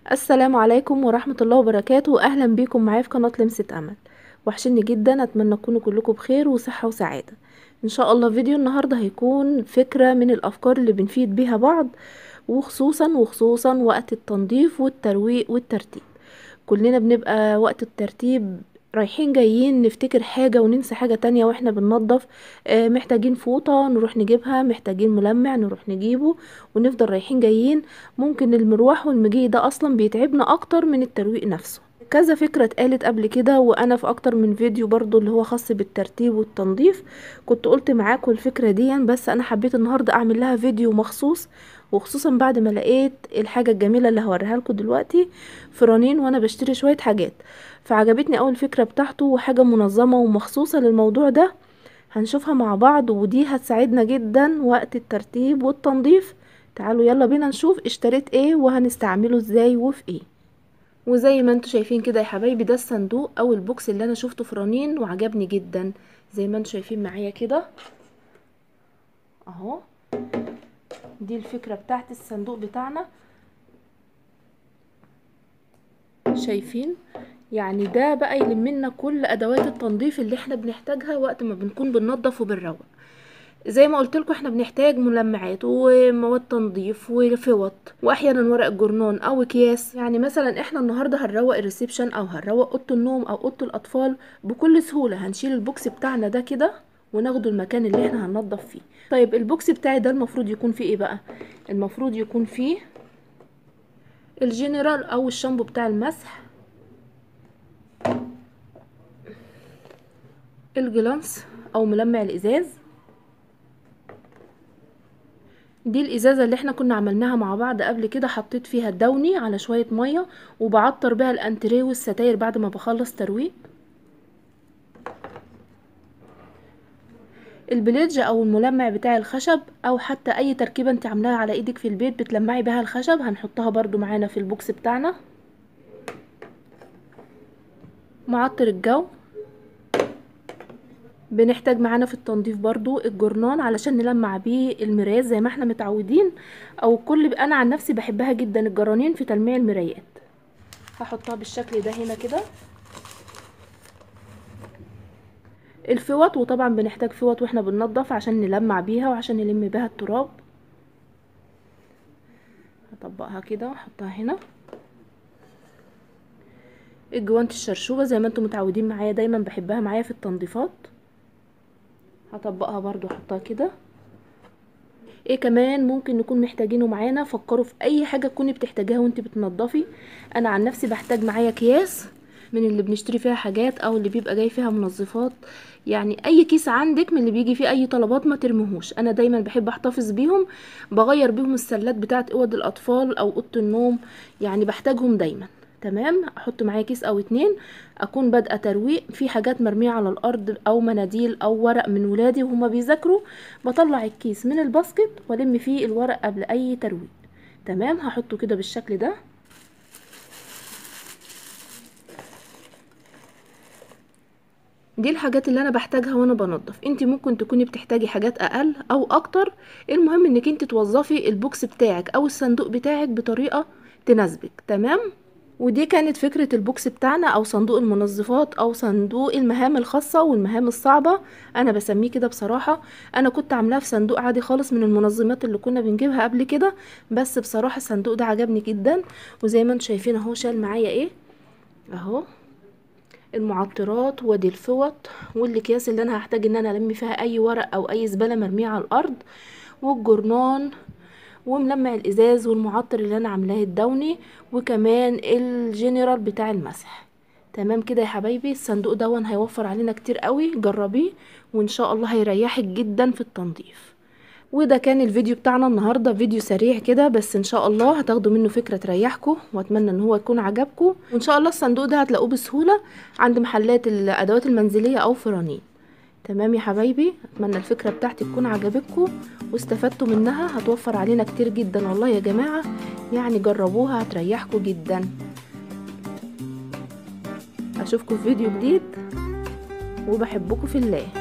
السلام عليكم ورحمة الله وبركاته أهلا بيكم معايا في قناة لمسة أمل وحشني جدا أتمنى تكونوا كلكم بخير وصحة وسعادة إن شاء الله فيديو النهاردة هيكون فكرة من الأفكار اللي بنفيد بيها بعض وخصوصا وخصوصا وقت التنظيف والترويق والترتيب كلنا بنبقى وقت الترتيب رايحين جايين نفتكر حاجة وننسى حاجة تانية واحنا بننظف آه، محتاجين فوطة نروح نجيبها محتاجين ملمع نروح نجيبه ونفضل رايحين جايين ممكن المروح والمجي ده اصلا بيتعبنا اكتر من الترويق نفسه كذا فكرة اتقالت قبل كده وانا في اكتر من فيديو برضو اللي هو خاص بالترتيب والتنظيف كنت قلت معاكم الفكرة دي بس انا حبيت النهاردة اعمل لها فيديو مخصوص وخصوصا بعد ما لقيت الحاجة الجميلة اللي هوريها لكم دلوقتي في رنين وانا بشتري شوية حاجات فعجبتني اول فكرة بتاعته وحاجة منظمة ومخصوصة للموضوع ده هنشوفها مع بعض ودي هتساعدنا جدا وقت الترتيب والتنظيف تعالوا يلا بينا نشوف اشتريت ايه وهنستعمله ازاي وفي ايه وزي ما انتوا شايفين كده يا حبايبي ده الصندوق او البوكس اللي انا شفته في رنين وعجبني جدا زي ما انتوا شايفين معايا كده اهو دي الفكرة بتاعت الصندوق بتاعنا شايفين يعني ده بقى يلم لنا كل ادوات التنظيف اللي احنا بنحتاجها وقت ما بنكون بننظف وبنروق زي ما قلت لكم احنا بنحتاج ملمعات ومواد تنظيف وفوط واحيانا ورق جرنان او اكياس يعني مثلا احنا النهارده هنروق الريسبشن او هنروق اوضه النوم او اوضه الاطفال بكل سهوله هنشيل البوكس بتاعنا ده كده وناخده المكان اللي احنا هننضف فيه طيب البوكس بتاعي ده المفروض يكون فيه ايه بقى المفروض يكون فيه الجنرال او الشامبو بتاع المسح الجلانس او ملمع الازاز دي الازازه اللي احنا كنا عملناها مع بعض قبل كده حطيت فيها الدوني على شويه ميه وبعطر بيها الانتريه والستاير بعد ما بخلص ترويق البليدج او الملمع بتاع الخشب او حتى اي تركيبه انت عاملاها على ايدك في البيت بتلمعي بها الخشب هنحطها برضو معانا في البوكس بتاعنا معطر الجو بنحتاج معانا في التنظيف برضو الجرنان علشان نلمع بيه المرايات زي ما احنا متعودين او كل انا عن نفسي بحبها جدا الجرانين في تلميع المرايات هحطها بالشكل ده هنا كده الفوط وطبعا بنحتاج فوط واحنا بننظف عشان نلمع بيها وعشان نلم بيها التراب هطبقها كده واحطها هنا الجوانت الشرشوبه زي ما انتم متعودين معايا دايما بحبها معايا في التنظيفات هطبقها برضو احطها كده ايه كمان ممكن نكون محتاجينه معانا فكروا في اي حاجه تكوني بتحتاجيها وانت بتنضفي انا عن نفسي بحتاج معايا اكياس من اللي بنشتري فيها حاجات او اللي بيبقى جاي فيها منظفات يعني اي كيس عندك من اللي بيجي فيه اي طلبات ما ترميهوش انا دايما بحب احتفظ بيهم بغير بيهم السلات بتاعه اوض الاطفال او اوضه النوم يعني بحتاجهم دايما تمام احط معايا كيس او اتنين اكون بادئه ترويق في حاجات مرميه على الارض او مناديل او ورق من ولادي وهما بيذاكروا بطلع الكيس من الباسكت والم فيه الورق قبل اي ترويق تمام هحطه كده بالشكل ده دي الحاجات اللي انا بحتاجها وانا بنظف انت ممكن تكوني بتحتاجي حاجات اقل او اكتر المهم انك انت توظفي البوكس بتاعك او الصندوق بتاعك بطريقه تناسبك تمام ودي كانت فكرة البوكس بتاعنا او صندوق المنظفات او صندوق المهام الخاصة والمهام الصعبة انا بسميه كده بصراحة انا كنت عاملاه في صندوق عادي خالص من المنظمات اللي كنا بنجيبها قبل كده بس بصراحة الصندوق ده عجبني جدا وزي ما انتم شايفين اهو شال معايا ايه اهو المعطرات ودي الفوط والاكياس اللي انا هحتاج ان انا الم فيها اي ورق او اي زبالة مرمية على الارض والجرنان وملمع الازاز والمعطر اللي انا عاملاه الدوني وكمان الجنرال بتاع المسح تمام كده يا حبايبي الصندوق دون هيوفر علينا كتير قوي جربيه وان شاء الله هيريحك جدا في التنظيف وده كان الفيديو بتاعنا النهاردة فيديو سريع كده بس ان شاء الله هتاخدوا منه فكرة تريحكم واتمنى ان هو يكون عجبكم وان شاء الله الصندوق ده هتلاقوه بسهولة عند محلات الادوات المنزلية او فرانين تمام يا حبايبي اتمنى الفكرة بتاعتي تكون عجبتكم واستفدتوا منها هتوفر علينا كتير جدا والله يا جماعة يعني جربوها هتريحكم جدا اشوفكم في فيديو جديد وبحبكم في الله